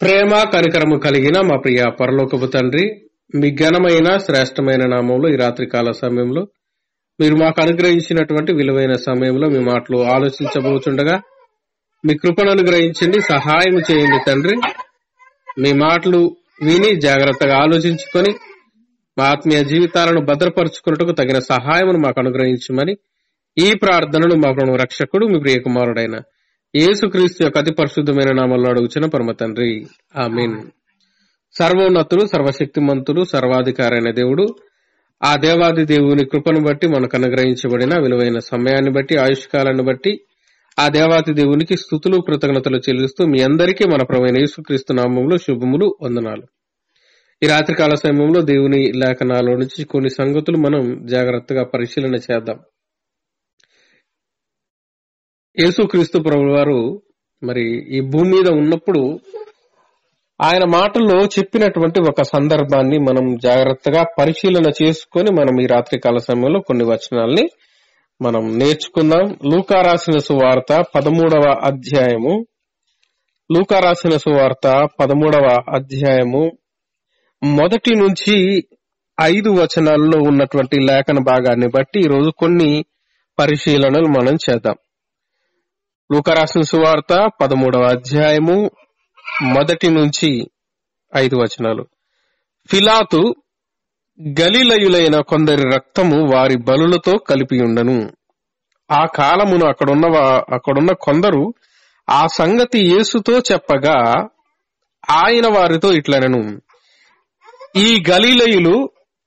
ప్రేమ కనికరము కలిగిన మా ప్రియ పరలోకపు తండ్రి మీ ఘనమైన శ్రేష్టమైన నామంలో ఈ రాత్రి కాల సమయంలో మీరు మాకు అనుగ్రహించినటువంటి విలువైన సమయంలో మీ మాటలు ఆలోచించబోతుండగా మీ కృపను అనుగ్రహించండి సహాయం చేయండి తండ్రి మీ మాటలు విని జాగ్రత్తగా ఆలోచించుకొని మా ఆత్మీయ జీవితాలను భద్రపరుచుకున్నట్టుకు తగిన సహాయమును మాకు అనుగ్రహించమని ఈ ప్రార్థనను మా ప్రభు రక్షకుడు మీ ప్రియ కుమారుడైన యేసుక్రీస్తు యొక్క అతి పరిశుద్ధమైన నామంలో అడుగుచిన పరమ తండ్రి ఆమీన్ సర్వోన్నతుడు సర్వశక్తిమంతుడు సర్వాధికారైన దేవుడు ఆ దేవాది దేవుని కృపను బట్టి మనకు అనుగ్రహించబడిన విలువైన సమయాన్ని బట్టి ఆయుష్కాలాన్ని బట్టి ఆ దేవాది దేవునికి స్థుతులు కృతజ్ఞతలు చెల్లిస్తూ మీ అందరికీ మన ప్రవైన యేసుక్రీస్తు నామంలో శుభములు వందనాలు ఈ రాత్రికాల సమయంలో దేవుని లేఖనాల నుంచి కొన్ని సంగతులు మనం జాగ్రత్తగా పరిశీలన చేద్దాం యేసుక్రీస్తు ప్రభు వారు మరి ఈ భూమి మీద ఉన్నప్పుడు ఆయన మాటల్లో చెప్పినటువంటి ఒక సందర్భాన్ని మనం జాగ్రత్తగా పరిశీలన చేసుకొని మనం ఈ రాత్రి కాల సమయంలో కొన్ని వచనాల్ని మనం నేర్చుకుందాం లూకా రాసిన సువార్త పదమూడవ అధ్యాయము లూకా రాసిన సువార్త పదమూడవ అధ్యాయము మొదటి నుంచి ఐదు వచనాల్లో ఉన్నటువంటి లేఖన భాగాన్ని బట్టి ఈరోజు కొన్ని పరిశీలనలు మనం చేద్దాం లూకా రాసిన సువార్త పదమూడవ అధ్యాయము మొదటి నుంచి ఐదు వచనాలు ఫిలాతు గలిలయులైన కొందరి రక్తము వారి బలులతో కలిపి ఉండను ఆ కాలమున అక్కడున్న వా- అక్కడున్న కొందరు ఆ సంగతి యేసుతో చెప్పగా ఆయన వారితో ఇట్లనను ఈ గలిలయులు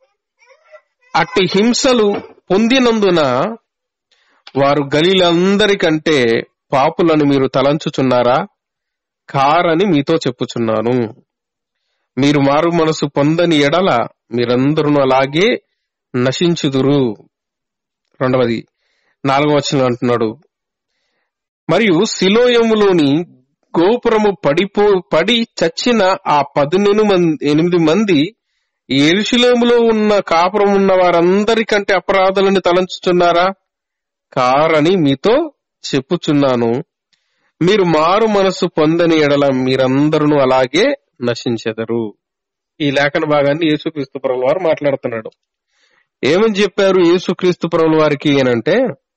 అట్టి హింసలు పొందినందున వారు గలీలందరికంటే పాపులను మీరు తలంచుచున్నారా కారని మీతో చెప్పుచున్నాను మీరు మారు మనసు పొందని ఎడల మీరందరూ అలాగే నశించుదురు రెండవది నాలుగవ వచనం అంటున్నాడు మరియు సిలోయములోని గోపురము పడిపో పడి చచ్చిన ఆ పదునెను మంది ఎనిమిది మంది ఎరుశలేములో ఉన్న కాపురం ఉన్న వారందరికంటే అపరాధులని తలంచుచున్నారా కారని మీతో చెప్పుచున్నాను మీరు మారు మనసు పొందని ఎడల మీరందరూ అలాగే నశించెదరు ఈ లేఖన భాగాన్ని యేసుక్రీస్తు ప్రభుల వారు మాట్లాడుతున్నాడు ఏమని చెప్పారు యేసుక్రీస్తు ప్రభుల వారికి ఏనంటే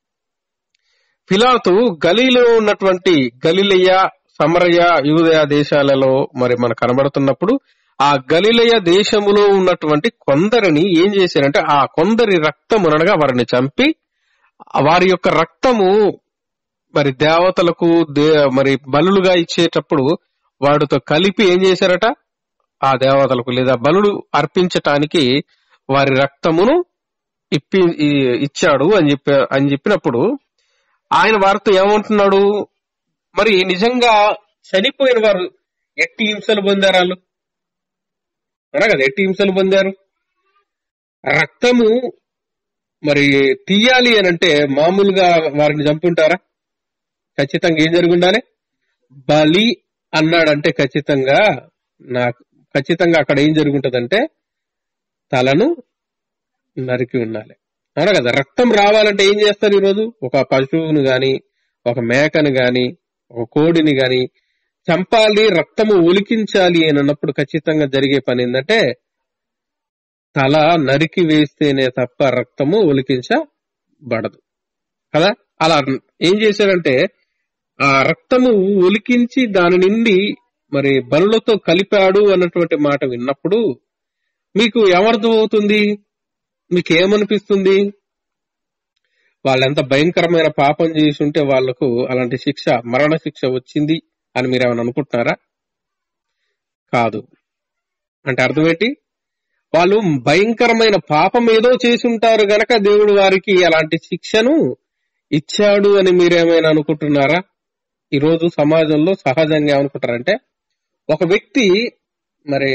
పిలాతు గలీలో ఉన్నటువంటి గలిలయ సమరయ యూదయ దేశాలలో మరి మనకు కనబడుతున్నప్పుడు ఆ గలిలయ దేశములో ఉన్నటువంటి కొందరిని ఏం చేశారంటే ఆ కొందరి రక్తము అనగా వారిని చంపి వారి యొక్క రక్తము మరి దేవతలకు దే మరి బలులుగా ఇచ్చేటప్పుడు వాటితో కలిపి ఏం చేశారట ఆ దేవతలకు లేదా బలులు అర్పించటానికి వారి రక్తమును ఇప్పి ఈ- ఇచ్చాడు అని చెప్పి అని చెప్పినప్పుడు ఆయన వారితో ఏమంటున్నాడు మరి నిజంగా చనిపోయిన వారు ఎట్టి హింసలు పొందారు వాళ్ళు అనా కదా ఎట్టి హింసలు పొందారు రక్తము మరి తీయాలి అని అంటే మామూలుగా వారిని చంపుంటారా ఖచ్చితంగా ఏం జరిగి ఉండాలి బలి అన్నాడంటే ఖచ్చితంగా నాకు ఖచ్చితంగా అక్కడ ఏం జరుగుంటదంటే తలను నరికి ఉండాలి అవునా కదా రక్తం రావాలంటే ఏం చేస్తారు ఈరోజు ఒక పశువును గాని ఒక మేకను గాని ఒక కోడిని గాని చంపాలి రక్తము ఒలికించాలి అని అన్నప్పుడు ఖచ్చితంగా జరిగే పని ఏంటంటే తల నరికి వేస్తేనే తప్ప రక్తము ఒలికించబడదు కదా అలా ఏం చేశారంటే ఆ రక్తము ఒలికించి దాని నుండి మరి బలులతో కలిపాడు అన్నటువంటి మాట విన్నప్పుడు మీకు ఏమర్థం అవుతుంది మీకు ఏమనిపిస్తుంది వాళ్ళెంత భయంకరమైన పాపం చేసి ఉంటే వాళ్లకు అలాంటి శిక్ష మరణ శిక్ష వచ్చింది అని మీరు ఏమైనా అనుకుంటున్నారా కాదు అంటే అర్థం ఏంటి వాళ్ళు భయంకరమైన పాపం ఏదో చేసి ఉంటారు గనక దేవుడు వారికి అలాంటి శిక్షను ఇచ్చాడు అని మీరేమైనా అనుకుంటున్నారా ఈరోజు సమాజంలో సహజంగా ఏమనుకుంటారంటే ఒక వ్యక్తి మరి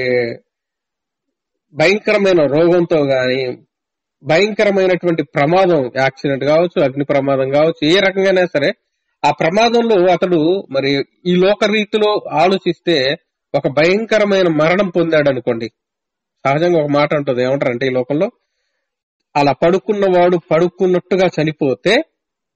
భయంకరమైన రోగంతో గాని భయంకరమైనటువంటి ప్రమాదం యాక్సిడెంట్ కావచ్చు అగ్ని ప్రమాదం కావచ్చు ఏ రకంగానే సరే ఆ ప్రమాదంలో అతడు మరి ఈ లోక రీతిలో ఆలోచిస్తే ఒక భయంకరమైన మరణం పొందాడు అనుకోండి సహజంగా ఒక మాట ఉంటుంది ఏమంటారంటే ఈ లోకంలో అలా పడుకున్నవాడు పడుకున్నట్టుగా చనిపోతే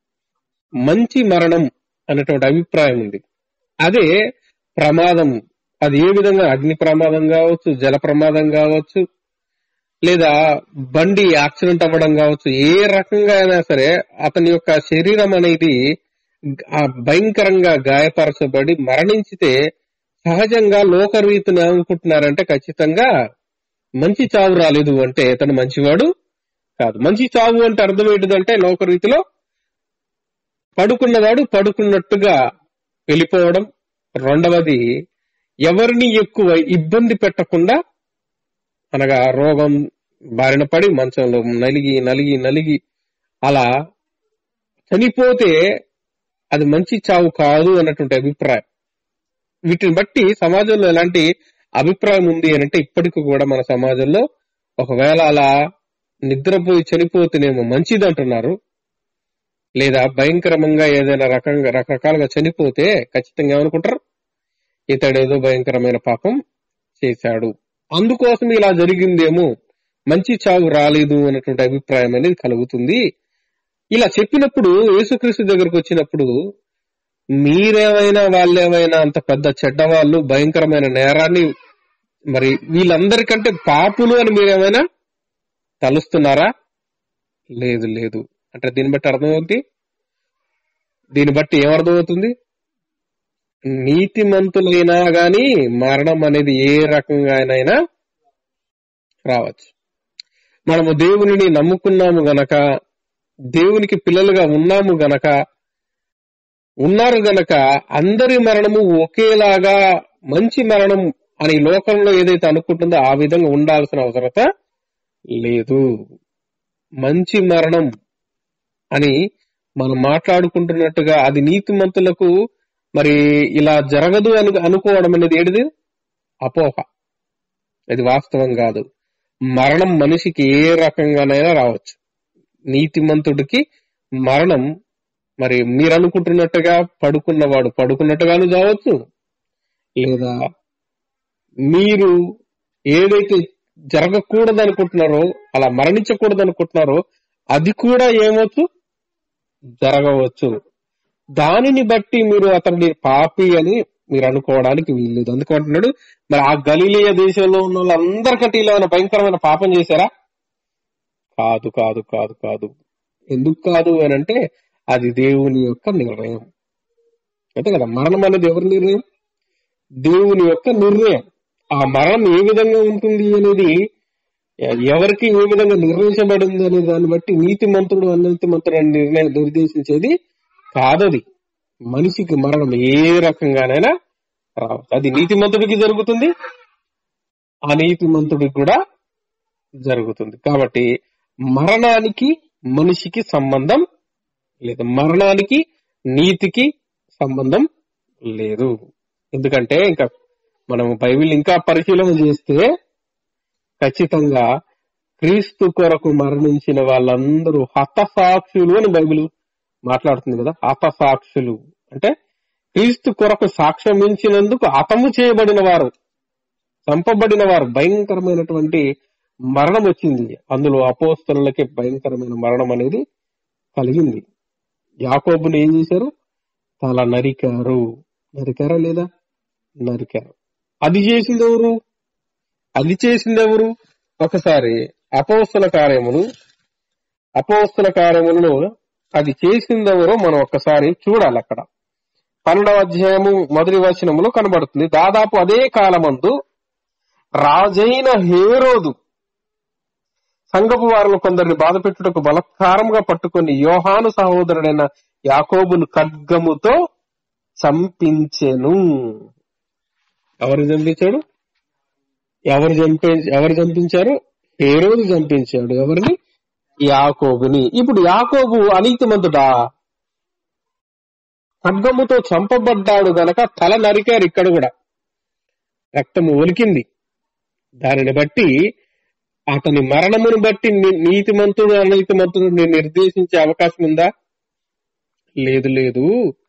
మంచి మరణం అనేటువంటి అభిప్రాయం ఉంది అదే ప్రమాదం అది ఏ విధంగా అగ్ని ప్రమాదం కావచ్చు జల ప్రమాదం కావచ్చు లేదా బండి యాక్సిడెంట్ అవ్వడం కావచ్చు ఏ రకంగా అయినా సరే అతని యొక్క శరీరం అనేది ఆ భయంకరంగా గాయపరచబడి మరణించితే సహజంగా లోకరీతిని అనుకుంటున్నారంటే ఖచ్చితంగా మంచి చావు రాలేదు అంటే ఇతను మంచివాడు కాదు మంచి చావు అంటే అర్థం ఏంటిదంటే లోకరీతిలో పడుకున్నవాడు పడుకున్నట్టుగా వెళ్ళిపోవడం రెండవది ఎవరిని ఎక్కువ ఇబ్బంది పెట్టకుండా అనగా రోగం బారిన పడి మంచంలో నలిగి నలిగి నలిగి అలా చనిపోతే అది మంచి చావు కాదు అన్నటువంటి అభిప్రాయం వీటిని బట్టి సమాజంలో ఎలాంటి అభిప్రాయం ఉంది అని అంటే ఇప్పటికి కూడా మన సమాజంలో ఒకవేళ అలా నిద్రపోయి చనిపోతేనేమో మంచిది అంటున్నారు లేదా భయంకరంగా ఏదైనా రకంగా రకరకాలుగా చనిపోతే ఖచ్చితంగా ఏమనుకుంటారు ఇతడేదో భయంకరమైన పాపం చేశాడు అందుకోసం ఇలా జరిగిందేమో మంచి చావు రాలేదు అన్నటువంటి అభిప్రాయం అనేది కలుగుతుంది ఇలా చెప్పినప్పుడు యేసుక్రీస్తు దగ్గరకు వచ్చినప్పుడు మీరేమైనా వాళ్ళేమైనా అంత పెద్ద చెడ్డవాళ్ళు భయంకరమైన నేరాన్ని మరి వీళ్ళందరికంటే పాపులు అని మీరేమైనా తలుస్తున్నారా లేదు లేదు అంటే దీన్ని బట్టి అర్థమవుతుంది దీన్ని బట్టి ఏమర్థమవుతుంది నీతిమంతులైనా గాని మరణం అనేది ఏ రకంగానైనా రావచ్చు మనము దేవునిని నమ్ముకున్నాము గనక దేవునికి పిల్లలుగా ఉన్నాము గనక ఉన్నారు గనక అందరి మరణము ఒకేలాగా మంచి మరణం అని లోకంలో ఏదైతే అనుకుంటుందో ఆ విధంగా ఉండాల్సిన అవసరత లేదు మంచి మరణం అని మనం మాట్లాడుకుంటున్నట్టుగా అది నీతిమంతులకు మరి ఇలా జరగదు అని అనుకోవడం అనేది ఏడిది అపోహ అది వాస్తవం కాదు మరణం మనిషికి ఏ రకంగానైనా రావచ్చు నీతిమంతుడికి మరణం మరి మీరు అనుకుంటున్నట్టుగా పడుకున్నవాడు పడుకున్నట్టుగాను కావచ్చు లేదా మీరు ఏదైతే జరగకూడదు అనుకుంటున్నారో అలా మరణించకూడదు అనుకుంటున్నారో అది కూడా ఏమవచ్చు జరగవచ్చు దానిని బట్టి మీరు అతన్ని పాపి అని మీరు అనుకోవడానికి వీల్లేదు అందుకంటున్నాడు మరి ఆ గలీలియ దేశంలో ఉన్న వాళ్ళందరికంటే ఇలా ఏమైనా భయంకరమైన పాపం చేశారా కాదు కాదు కాదు కాదు ఎందుకు కాదు అని అంటే అది దేవుని యొక్క నిర్ణయం అంతే కదా మరణం అనేది ఎవరి నిర్ణయం దేవుని యొక్క నిర్ణయం ఆ మరణం ఏ విధంగా ఉంటుంది అనేది ఎవరికి ఏ విధంగా నిర్ణయించబడింది అనే దాన్ని బట్టి నీతి మంత్రుడు అన్నతి మంత్రుడు అని నిర్ణయం నిర్దేశించేది కాదది మనిషికి మరణం ఏ రకంగానైనా రావచ్చు అది నీతి మంత్రుడికి జరుగుతుంది ఆ నీతి మంత్రుడికి కూడా జరుగుతుంది కాబట్టి మరణానికి మనిషికి సంబంధం లేదు మరణానికి నీతికి సంబంధం లేదు ఎందుకంటే ఇంకా మనం బైబిల్ ఇంకా పరిశీలన చేస్తే ఖచ్చితంగా క్రీస్తు కొరకు మరణించిన వాళ్ళందరూ హతసాక్షులు అని బైబిల్ మాట్లాడుతుంది కదా హతసాక్షులు అంటే క్రీస్తు కొరకు సాక్ష్యం ఇచ్చినందుకు హతము చేయబడిన వారు చంపబడిన వారు భయంకరమైనటువంటి మరణం వచ్చింది అందులో అపోస్తలకి భయంకరమైన మరణం అనేది కలిగింది యాకోబుని ఏం చేశారు తల నరికారు నరికారా లేదా నరికారు అది చేసింది ఎవరు అది చేసింది ఎవరు ఒకసారి అపోస్తల కార్యములు అపోస్తల కార్యములలో అది చేసిందెవరో మనం ఒక్కసారి చూడాలి అక్కడ పన్నెండవ అధ్యాయము మొదటి వచనములో కనబడుతుంది దాదాపు అదే కాలమందు రాజైన హేరోదు సంగపు వారిలో కొందరిని బాధ పెట్టుటకు బలత్కారంగా పట్టుకొని యోహాను సహోదరుడైన యాకోబును ఖడ్గముతో చంపించెను ఎవరు చంపించాడు ఎవరు చంపే ఎవరు చంపించారు హేరోదు చంపించాడు ఎవరిని యాకోబుని ఇప్పుడు యాకోబు అనీతిమంతుడా ఖడ్గముతో చంపబడ్డాడు గనక తల నరికారు ఇక్కడ కూడా రక్తము ఒలికింది దానిని బట్టి అతని మరణమును బట్టి ని- నీతిమంతుడు అనీతిమంతుడు నిర్దేశించే అవకాశం ఉందా లేదు లేదు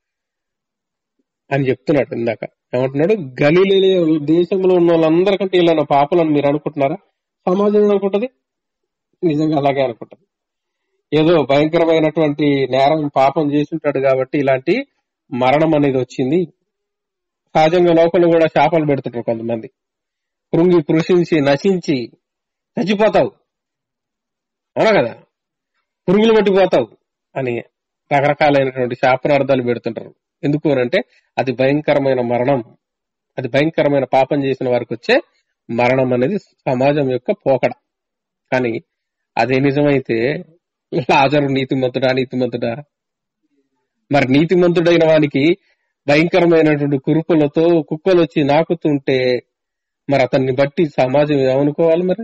అని చెప్తున్నాడు ఇందాక ఏమంటున్నాడు గలీలే దేశంలో ఉన్న వాళ్ళందరికంటే ఇలా పాపలను మీరు అనుకుంటున్నారా సమాజం అనుకుంటది నిజంగా అలాగే అనుకుంటది ఏదో భయంకరమైనటువంటి నేరం పాపం చేసింటాడు కాబట్టి ఇలాంటి మరణం అనేది వచ్చింది సహజంగా లోకంలో కూడా శాపాలు పెడుతుంటారు కొంతమంది కృంగి కృషించి నశించి చచ్చిపోతావు అవునా కదా పురుగులు పట్టిపోతావు అని రకరకాలైనటువంటి శాపనార్థాలు పెడుతుంటారు ఎందుకు అంటే అది భయంకరమైన మరణం అది భయంకరమైన పాపం చేసిన వారికి వచ్చే మరణం అనేది సమాజం యొక్క పోకడ కానీ అదే నిజమైతే లాజరు నీతిమంతుడా నీతిమంతుడా మరి నీతిమంతుడైన వానికి భయంకరమైనటువంటి కురుపులతో కుక్కలు వచ్చి నాకుతుంటే మరి అతన్ని బట్టి సమాజం ఏమనుకోవాలి మరి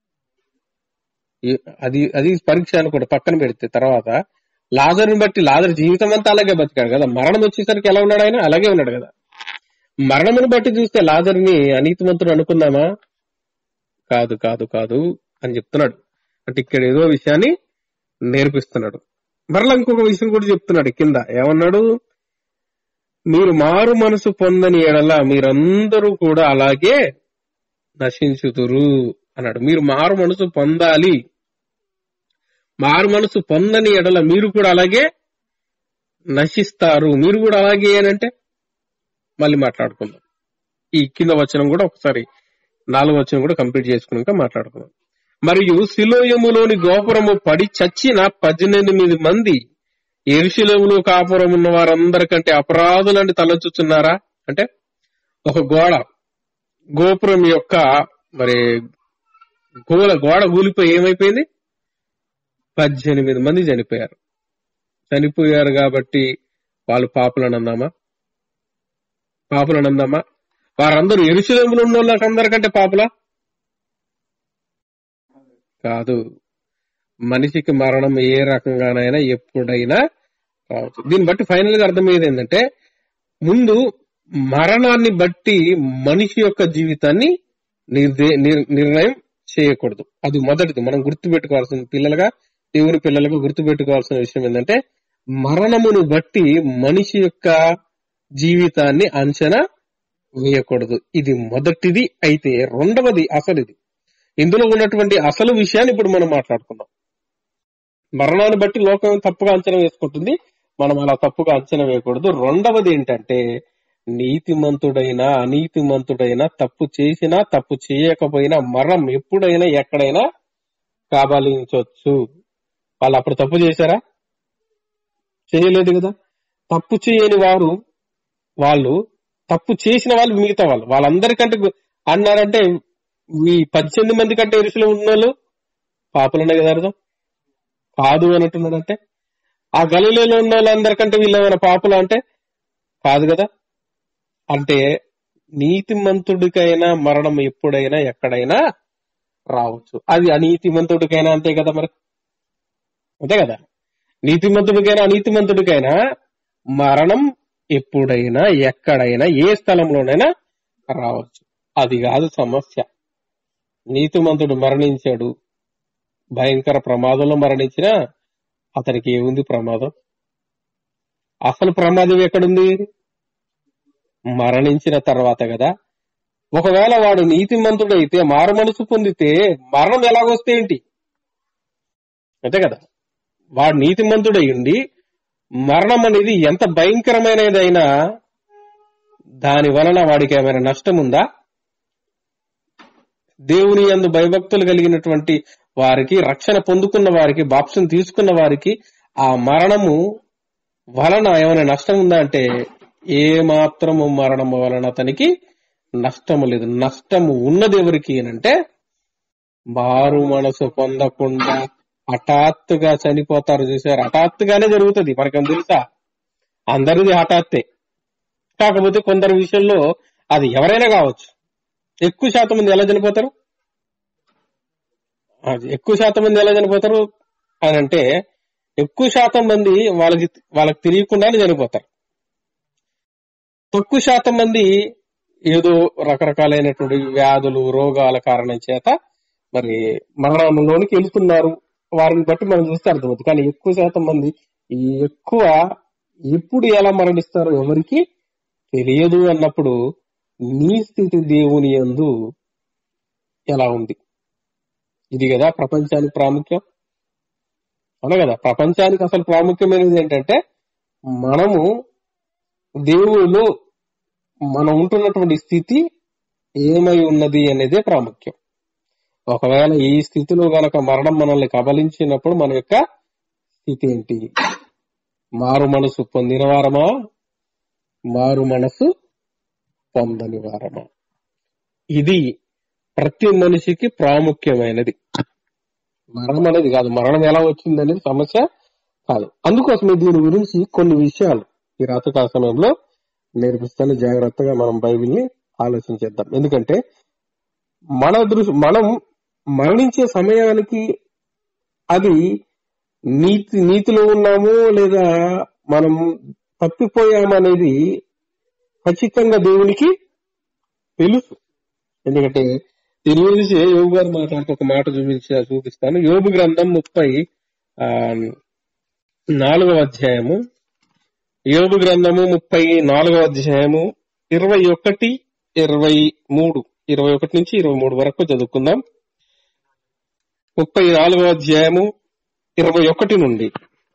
ఈ- అది అది పరీక్ష అనుకోండి పక్కన పెడితే తర్వాత లాజర్ని బట్టి లాజర్ జీవితం అంతా అలాగే బతికాడు కదా మరణం వచ్చేసరికి ఎలా ఉన్నాడు ఆయన అలాగే ఉన్నాడు కదా మరణమును బట్టి చూస్తే లాజర్ని అనీతిమంతుడు అనుకుందామా కాదు కాదు కాదు అని చెప్తున్నాడు అంటే ఇక్కడ ఏదో విషయాన్ని నేర్పిస్తున్నాడు మరలా ఇంకొక విషయం కూడా చెప్తున్నాడు కింద ఏమన్నాడు మీరు మారు మనసు పొందని ఎడల మీరందరూ కూడా అలాగే నశించుతురు అన్నాడు మీరు మారు మనసు పొందాలి మారు మనసు పొందని ఎడల మీరు కూడా అలాగే నశిస్తారు మీరు కూడా అలాగే అంటే మళ్ళీ మాట్లాడుకుందాం ఈ కింద వచనం కూడా ఒకసారి నాలుగు వచనం కూడా కంప్లీట్ చేసుకున్నాక మాట్లాడుకుందాం మరియు శిలోయములోని గోపురము పడి చచ్చిన పద్దెనిమిది మంది ఎరుశిలములు కాపురం ఉన్న వారందరికంటే అపరాధులని తలచుచున్నారా అంటే ఒక గోడ గోపురం యొక్క మరి గోడ గోడ కూలిపోయి ఏమైపోయింది పద్దెనిమిది మంది చనిపోయారు చనిపోయారు కాబట్టి వాళ్ళు పాపులను అందామా పాపులను అందామా వారందరూ ఎరుశలేములు ఉన్న వాళ్ళకందరికంటే పాపులా కాదు మనిషికి మరణం ఏ రకంగానైనా ఎప్పుడైనా రావచ్చు దీన్ని బట్టి ఫైనల్ గా అర్థమయ్యేది ఏంటంటే ముందు మరణాన్ని బట్టి మనిషి యొక్క జీవితాన్ని నిర్దే- నిర్- నిర్ణయం చేయకూడదు అది మొదటిది మనం గుర్తుపెట్టుకోవాల్సిన పిల్లలుగా దేవుని పిల్లలుగా గుర్తుపెట్టుకోవాల్సిన విషయం ఏంటంటే మరణమును బట్టి మనిషి యొక్క జీవితాన్ని అంచనా వేయకూడదు ఇది మొదటిది అయితే రెండవది అసలు ఇది ఇందులో ఉన్నటువంటి అసలు విషయాన్ని ఇప్పుడు మనం మాట్లాడుకుందాం మరణాన్ని బట్టి లోకం తప్పుగా అంచనా వేసుకుంటుంది మనం అలా తప్పుగా అంచనా వేయకూడదు రెండవది ఏంటంటే నీతిమంతుడైన అనీతిమంతుడైన తప్పు చేసినా తప్పు చేయకపోయినా మరణం ఎప్పుడైనా ఎక్కడైనా కాబాలించవచ్చు వాళ్ళు అప్పుడు తప్పు చేశారా చేయలేదు కదా తప్పు చేయని వారు వాళ్ళు తప్పు చేసిన వాళ్ళు మిగతా వాళ్ళు వాళ్ళందరికంటే గు- అన్నారంటే ఈ పద్దెనిమిది మంది కంటే ఇరుసులు ఉన్న వాళ్ళు పాపలున్నాయి కదా అర్థం కాదు అన్నట్టున్నాడంటే ఆ గలిలో ఉన్న వాళ్ళందరికంటే వీళ్ళు ఏమైనా పాపులు అంటే కాదు కదా అంటే నీతిమంతుడికైనా మరణం ఎప్పుడైనా ఎక్కడైనా రావచ్చు అది అనీతిమంతుడికైనా అంతే కదా మరి అంతే కదా నీతిమంతుడికైనా అనీతిమంతుడికైనా మరణం ఎప్పుడైనా ఎక్కడైనా ఏ స్థలంలోనైనా రావచ్చు అది కాదు సమస్య నీతిమంతుడు మరణించాడు భయంకర ప్రమాదంలో మరణించినా అతనికి ఏముంది ప్రమాదం అసలు ప్రమాదం ఎక్కడుంది మరణించిన తర్వాత కదా ఒకవేళ వాడు నీతిమంతుడైతే మారు మనసు పొందితే మరణం ఎలాగొస్తే ఏంటి అంతే కదా వాడు నీతిమంతుడై ఉండి మరణం అనేది ఎంత భయంకరమైనదైనా దాని వలన వాడికి ఏమైనా నష్టం ఉందా దేవుని యందు భయభక్తులు కలిగినటువంటి వారికి రక్షణ పొందుకున్న వారికి బాప్సం తీసుకున్న వారికి ఆ మరణము వలన ఏమైనా నష్టం ఉందా అంటే ఏ మాత్రము మరణము వలన అతనికి నష్టము లేదు నష్టము ఉన్నది ఎవరికి అంటే మారు మనసు పొందకుండా హఠాత్తుగా చనిపోతారు చూసారు హఠాత్తుగానే జరుగుతుంది మనకేం తెలుసా అందరిది హఠాత్తే కాకపోతే కొందరి విషయంలో అది ఎవరైనా కావచ్చు ఎక్కువ శాతం మంది ఎలా చనిపోతారు అది ఎక్కువ శాతం మంది ఎలా చనిపోతారు అని అంటే ఎక్కువ శాతం మంది వాళ్ళకి వాళ్ళకి తెలియకుండానే చనిపోతారు తక్కువ శాతం మంది ఏదో రకరకాలైనటువంటి వ్యాధులు రోగాల కారణం చేత మరి మరణంలోనికి వెళ్తున్నారు వారిని బట్టి మనం చూస్తే అర్థమవుతుంది కానీ ఎక్కువ శాతం మంది ఈ ఎక్కువ ఎప్పుడు ఎలా మరణిస్తారో ఎవరికి తెలియదు అన్నప్పుడు నీ స్థితి దేవుని యందు ఎలా ఉంది ఇది కదా ప్రపంచానికి ప్రాముఖ్యం అవును కదా ప్రపంచానికి అసలు ప్రాముఖ్యమైనది ఏంటంటే మనము దేవునిలో మనం ఉంటున్నటువంటి స్థితి ఏమై ఉన్నది అనేదే ప్రాముఖ్యం ఒకవేళ ఈ స్థితిలో గనక మరణం మనల్ని కబలించినప్పుడు మన యొక్క స్థితి ఏంటి మారు మనసు పొందిన వారమా మారు మనసు పొందని వారమా ఇది ప్రతి మనిషికి ప్రాముఖ్యమైనది మరణం అనేది కాదు మరణం ఎలా వచ్చింది అనేది సమస్య కాదు అందుకోసమే దీని గురించి కొన్ని విషయాలు ఈ రాత్రికాల సమయంలో నేర్పిస్తాను జాగ్రత్తగా మనం బైబిల్ని ఆలోచించేద్దాం ఎందుకంటే మన దృష్టి మనం మరణించే సమయానికి అది నీతి నీతిలో ఉన్నాము లేదా మనం తప్పిపోయామనేది ఖచ్చితంగా దేవునికి తెలుసు ఎందుకంటే దీని గురించి యోగు గారు మాట్లాడుతూ ఒక మాట చూపించ చూపిస్తాను యోగు గ్రంథం ముప్పై ఆ, నాలుగవ అధ్యాయము యోగు గ్రంథము ముప్పై నాలుగవ అధ్యాయము ఇరవై ఒకటి ఇరవై మూడు ఇరవై ఒకటి నుంచి ఇరవై మూడు వరకు చదువుకుందాం ముప్పై నాలుగవ అధ్యాయము ఇరవై ఒకటి నుండి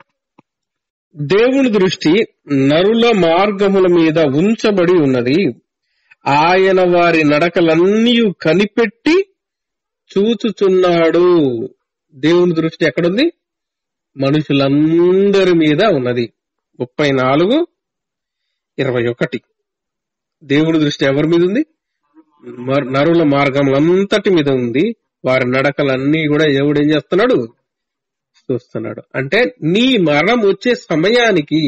దేవుని దృష్టి నరుల మార్గముల మీద ఉంచబడి ఉన్నది ఆయన వారి నడకలన్నీ కనిపెట్టి చూచుచున్నాడు దేవుని దృష్టి ఎక్కడుంది మనుషులందరి మీద ఉన్నది ముప్పై నాలుగు ఇరవై ఒకటి దేవుని దృష్టి ఎవరి మీద ఉంది మర్- నరుల మార్గములంతటి మీద ఉంది వారి నడకలన్నీ కూడా దేవుడు ఏం చేస్తున్నాడు చూస్తున్నాడు అంటే నీ మరణం వచ్చే సమయానికి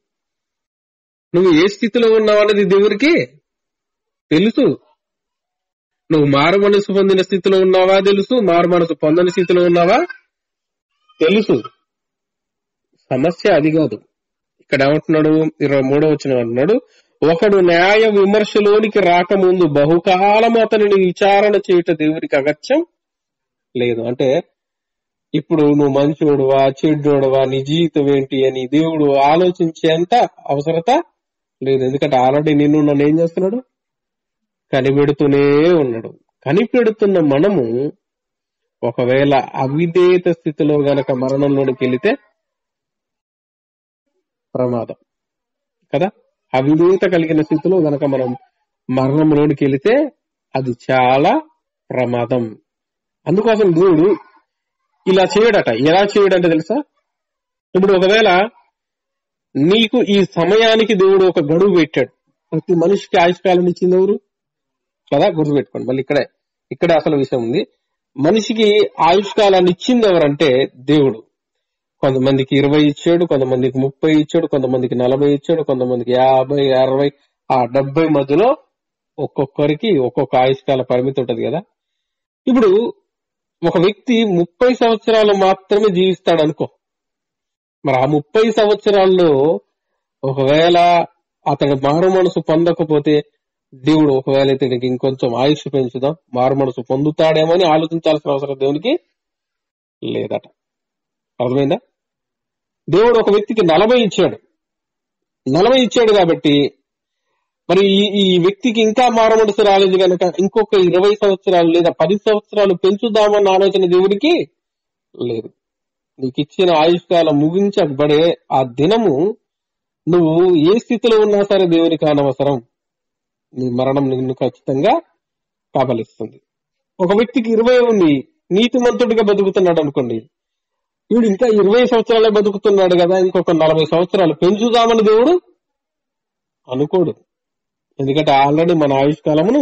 నువ్వు ఏ స్థితిలో ఉన్నావు అనేది దేవుడికి తెలుసు నువ్వు మారు మనసు పొందిన స్థితిలో ఉన్నావా తెలుసు మారు మనసు పొందని స్థితిలో ఉన్నావా తెలుసు సమస్య అది కాదు ఇక్కడ ఏమంటున్నాడు ఇరవై మూడో వచ్చిన అంటున్నాడు ఒకడు న్యాయ విమర్శలోనికి రాకముందు బహుకాలం అతనిని విచారణ చేయుట దేవుడికి అగత్యం లేదు అంటే ఇప్పుడు నువ్వు మంచోడువా చెడ్డోడువా నీ జీవితం ఏంటి అని దేవుడు ఆలోచించేంత అవసరత లేదు ఎందుకంటే ఆల్రెడీ నిన్ను నన్ను ఏం చేస్తున్నాడు కనిపెడుతూనే ఉన్నాడు కనిపెడుతున్న మనము ఒకవేళ అవిధేయత స్థితిలో గనక మరణంలోనికి వెళితే ప్రమాదం కదా అవిధేయత కలిగిన స్థితిలో గనక మనం మరణంలోనికి వెళితే అది చాలా ప్రమాదం అందుకోసం దేవుడు ఇలా చేయడట ఎలా చేయడంటే తెలుసా ఇప్పుడు ఒకవేళ నీకు ఈ సమయానికి దేవుడు ఒక గడువు పెట్టాడు ప్రతి మనిషికి ఆయుష్కాలం ఇచ్చింది ఎవరు కదా గుర్తుపెట్టుకోండి మళ్ళీ ఇక్కడే ఇక్కడే అసలు విషయం ఉంది మనిషికి ఆయుష్కాలాన్ని ఇచ్చింది ఎవరంటే దేవుడు కొంతమందికి ఇరవై ఇచ్చాడు కొంతమందికి ముప్పై ఇచ్చాడు కొంతమందికి నలభై ఇచ్చాడు కొంతమందికి యాభై అరవై ఆ డెబ్బై మధ్యలో ఒక్కొక్కరికి ఒక్కొక్క ఆయుష్కాల పరిమితి ఉంటది కదా ఇప్పుడు ఒక వ్యక్తి ముప్పై సంవత్సరాలు మాత్రమే జీవిస్తాడు అనుకో మరి ఆ ముప్పై సంవత్సరాల్లో ఒకవేళ అతడు మారు మనసు పొందకపోతే దేవుడు ఒకవేళ ఇతనికి ఇంకొంచెం ఆయుష్ పెంచుదాం మారు మనసు పొందుతాడేమో అని ఆలోచించాల్సిన అవసరం దేవునికి లేదట అర్థమైందా దేవుడు ఒక వ్యక్తికి నలభై ఇచ్చాడు నలభై ఇచ్చాడు కాబట్టి మరి ఈ ఈ వ్యక్తికి ఇంకా మారు మనసు రాలేదు కనుక ఇంకొక ఇరవై సంవత్సరాలు లేదా పది సంవత్సరాలు పెంచుదామన్న ఆలోచన దేవుడికి లేదు నీకు ఇచ్చిన ఆయుష్కాలం ముగించబడే ఆ దినము నువ్వు ఏ స్థితిలో ఉన్నా సరే దేవునికి అనవసరం నీ మరణం నిన్ను ఖచ్చితంగా కాపలిస్తుంది ఒక వ్యక్తికి ఇరవై ఉంది నీతిమంతుడిగా బతుకుతున్నాడు అనుకోండి వీడు ఇంకా ఇరవై సంవత్సరాలే బతుకుతున్నాడు కదా ఇంకొక నలభై సంవత్సరాలు పెంచుదామని దేవుడు అనుకోడు ఎందుకంటే ఆల్రెడీ మన ఆయుష్కాలమును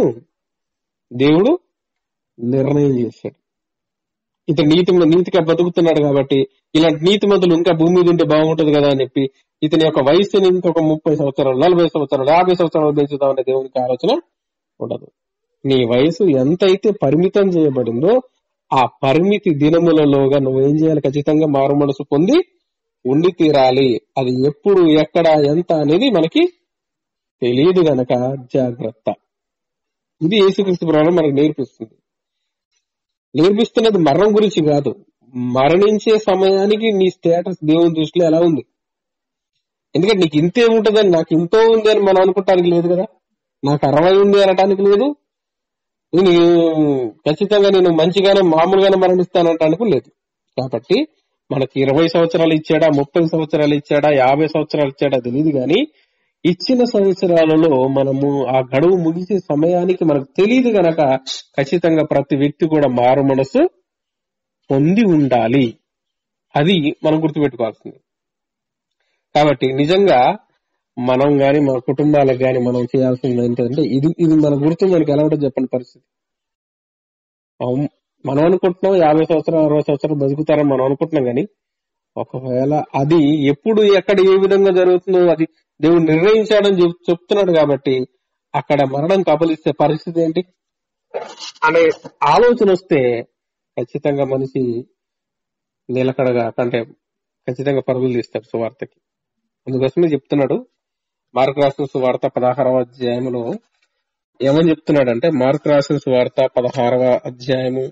దేవుడు నిర్ణయం చేశాడు ఇతను నీతి నీతిగా బతుకుతున్నాడు కాబట్టి ఇలాంటి నీతి మంతులు ఇంకా భూమి మీద ఉంటే బాగుంటది కదా అని చెప్పి ఇతని యొక్క వయసుని ఇంకొక ముప్పై సంవత్సరాలు నలభై సంవత్సరాలు యాభై సంవత్సరాలు పెంచుదామనే దేవునికి ఆలోచన ఉండదు నీ వయసు ఎంతైతే పరిమితం చేయబడిందో ఆ పరిమితి దినములలోగా నువ్వేం చేయాలి ఖచ్చితంగా మారు మనసు పొంది ఉండి తీరాలి అది ఎప్పుడు ఎక్కడ ఎంత అనేది మనకి తెలియదు గనక జాగ్రత్త ఇది యేసుక్రీస్తు ప్రాణం మనకు నేర్పిస్తుంది నేర్పిస్తున్నది మరణం గురించి కాదు మరణించే సమయానికి నీ స్టేటస్ దేవుని దృష్టిలో ఎలా ఉంది ఎందుకంటే నీకు ఇంతే ఉంటదని నాకు ఇంతో ఉంది అని మనం అనుకోవటానికి లేదు కదా నాకు అరవై ఉంది అనటానికి లేదు నేను ఖచ్చితంగా నేను మంచిగానే మామూలుగానే మరణిస్తానంటానికి లేదు కాబట్టి మనకి ఇరవై సంవత్సరాలు ఇచ్చాడా ముప్పై సంవత్సరాలు ఇచ్చాడా యాభై సంవత్సరాలు ఇచ్చాడా తెలియదు కానీ ఇచ్చిన సంవత్సరాలలో మనము ఆ గడువు ముగిసే సమయానికి మనకు తెలియదు గనక ఖచ్చితంగా ప్రతి వ్యక్తి కూడా మారు మనసు పొంది ఉండాలి అది మనం గుర్తుపెట్టుకోవాల్సింది కాబట్టి నిజంగా మనం గాని మన కుటుంబాలకు గాని మనం చేయాల్సింది ఏంటంటే ఇది ఇది మన గుర్తు మనకి ఎలా ఉంటుంది చెప్పండి పరిస్థితి అవును, మనం అనుకుంటున్నాం యాభై సంవత్సరాలు అరవై సంవత్సరాలు బతుకుతారని మనం అనుకుంటున్నాం కానీ ఒకవేళ అది ఎప్పుడు ఎక్కడ ఏ విధంగా జరుగుతుందో అది దేవుడు నిర్ణయించాడని చెప్- చెప్తున్నాడు కాబట్టి అక్కడ మరణం కబలిస్తే పరిస్థితి ఏంటి అనే ఆలోచన వస్తే ఖచ్చితంగా మనిషి నిలకడగా అంటే ఖచ్చితంగా పరుగులు తీస్తాడు సువార్తకి అందుకోసమే చెప్తున్నాడు మార్కు రాసిన సువార్త పదహారవ అధ్యాయంలో ఏమని చెప్తున్నాడంటే మార్కు రాసిన సువార్త పదహారవ అధ్యాయము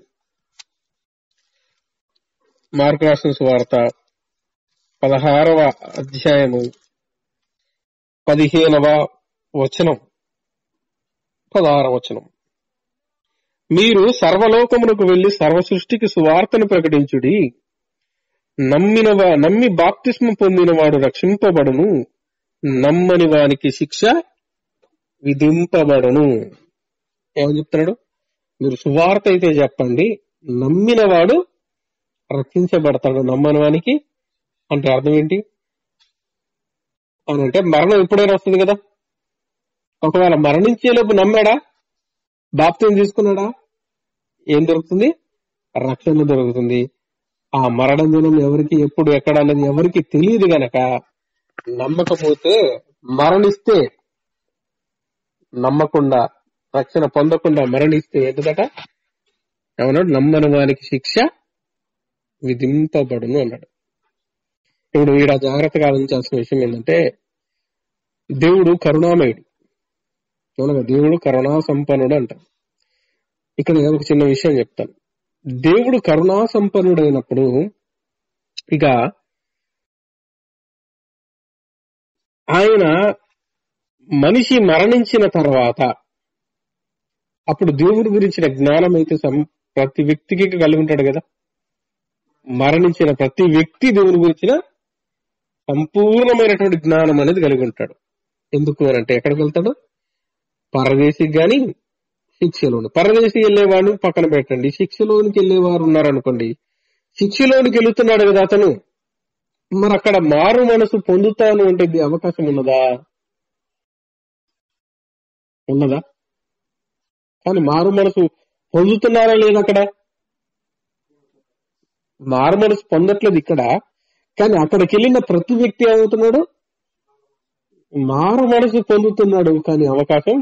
మార్కు రాసిన సువార్త పదహారవ అధ్యాయము పదిహేనవ వచనం పదహారవ వచనం మీరు సర్వలోకమునకు వెళ్లి సర్వ సృష్టికి సువార్తను ప్రకటించుడి నమ్మిన వా- నమ్మి బాప్తిస్మ పొందిన వాడు రక్షింపబడును నమ్మని వానికి శిక్ష విధింపబడును ఏమని చెప్తున్నాడు మీరు సువార్త అయితే చెప్పండి నమ్మిన వాడు రక్షించబడతాడు నమ్మని వానికి అంటే అర్థం ఏంటి అని అంటే మరణం ఎప్పుడైనా వస్తుంది కదా ఒకవేళ మరణించేలోపు నమ్మాడా బాప్తిని తీసుకున్నాడా ఏం దొరుకుతుంది రక్షణ దొరుకుతుంది ఆ మరణ దినం ఎవరికి ఎప్పుడు ఎక్కడ అనేది ఎవరికి తెలియదు గనక నమ్మకపోతే మరణిస్తే నమ్మకుండా రక్షణ పొందకుండా మరణిస్తే ఎందుకట ఏమన్నాడు నమ్మని వానికి శిక్ష విధింపబడును అన్నాడు ఇప్పుడు ఈడ జాగ్రత్తగా ఆలోచించాల్సిన విషయం ఏంటంటే దేవుడు కరుణామయుడు అవునగా దేవుడు కరుణా సంపన్నుడు అంటారు ఇక్కడ నేను ఒక చిన్న విషయం చెప్తాను దేవుడు కరుణా సంపన్నుడైనప్పుడు ఇక ఆయన మనిషి మరణించిన తర్వాత అప్పుడు దేవుడి గురించిన జ్ఞానం అయితే సం- ప్రతి వ్యక్తికి కలిగి ఉంటాడు కదా మరణించిన ప్రతి వ్యక్తి దేవుని గురించిన సంపూర్ణమైనటువంటి జ్ఞానం అనేది కలిగి ఉంటాడు ఎందుకు అని అంటే ఎక్కడికి వెళ్తాడు పరదేశికి గాని శిక్షలోని పరదేశి వెళ్ళేవాడు పక్కన పెట్టండి శిక్షలోనికి వెళ్ళేవారు ఉన్నారనుకోండి శిక్షలోనికి వెళుతున్నాడు కదా అతను మరి అక్కడ మారు మనసు పొందుతాను అంటే ఇది అవకాశం ఉన్నదా ఉన్నదా కానీ మారు మనసు పొందుతున్నారా లేదా అక్కడ మారు మనసు పొందట్లేదు ఇక్కడ కానీ అక్కడికి వెళ్ళిన ప్రతి వ్యక్తి ఏమవుతున్నాడు మారు మనసు పొందుతున్నాడు కానీ అవకాశం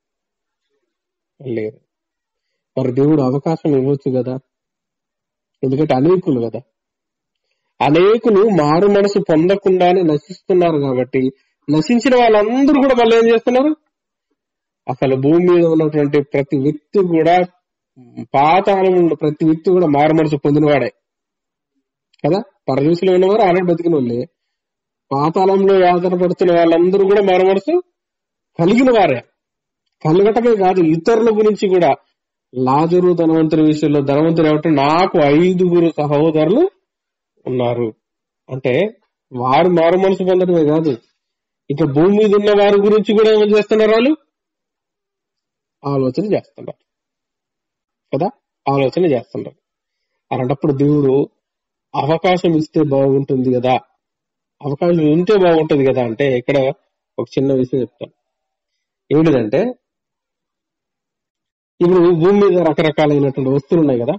లేదు మరి దేవుడు అవకాశం ఇవ్వచ్చు కదా ఎందుకంటే అనేకులు కదా అనేకులు మారు మనసు పొందకుండానే నశిస్తున్నారు కాబట్టి నశించిన వాళ్ళందరూ కూడా మళ్ళీ ఏం చేస్తున్నారు అసలు భూమి మీద ఉన్నటువంటి ప్రతి వ్యక్తి కూడా పాతాళం ఉన్న ప్రతి వ్యక్తి కూడా మారు మనసు పొందినవాడే కదా పరదేశంలో ఉన్నవారు ఆల్రెడీ బతికిన వాళ్ళే పాతాళంలో యాతన పడుతున్న వాళ్ళందరూ కూడా మారు మనసు కలిగిన వారే కలగటమే కాదు ఇతరుల గురించి కూడా లాజరు ధనవంతుని విషయంలో ధనవంతుడు ఏమంటే నాకు ఐదుగురు సహోదరులు ఉన్నారు అంటే వారు మారు మనసు పొందడమే కాదు ఇక భూమి మీద ఉన్న వారి గురించి కూడా ఏమో చేస్తున్నారు వాళ్ళు ఆలోచన చేస్తున్నారు కదా ఆలోచన చేస్తున్నారు అలాంటప్పుడు దేవుడు అవకాశం ఇస్తే బాగుంటుంది కదా అవకాశం ఉంటే బాగుంటుంది కదా అంటే ఇక్కడ ఒక చిన్న విషయం చెప్తాను ఏమిటిదంటే ఇప్పుడు భూమి మీద రకరకాలైనటువంటి వస్తువులు ఉన్నాయి కదా